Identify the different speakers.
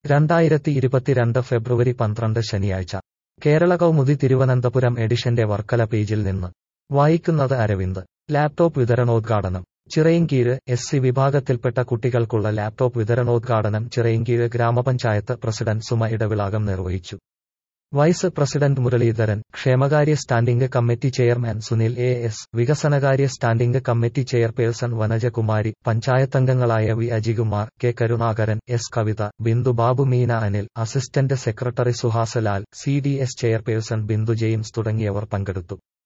Speaker 1: രണ്ടായിരത്തി ഇരുപത്തിരണ്ട് ഫെബ്രുവരി പന്ത്രണ്ട് ശനിയാഴ്ച കേരള കൗമുദി തിരുവനന്തപുരം എഡിഷന്റെ വർക്കല പേജിൽ നിന്ന് വായിക്കുന്നത് അരവിന്ദ് ലാപ്ടോപ്പ് വിതരണോദ്ഘാടനം ചിറയിൻകീഴ് എസ് സി വിഭാഗത്തിൽപ്പെട്ട കുട്ടികൾക്കുള്ള ലാപ്ടോപ്പ് വിതരണോദ്ഘാടനം ചിറയിൻകീഴ് ഗ്രാമപഞ്ചായത്ത് പ്രസിഡന്റ് സുമ ഇടവിളാകം നിർവഹിച്ചു വൈസ് പ്രസിഡന്റ് മുരളീധരൻ ക്ഷേമകാര്യ standing committee chairman Sunil A S വികസനകാര്യ സ്റ്റാൻഡിംഗ് കമ്മിറ്റി ചെയർപേഴ്സൺ വനജകുമാരി പഞ്ചായത്തംഗങ്ങളായ V Ajikumar K Karunakaran S Kavitha Bindu Babu Meena Anil assistant secretary Suhasalal C D S chairperson Bindu James തുടങ്ങിയവർ പങ്കെടുത്തു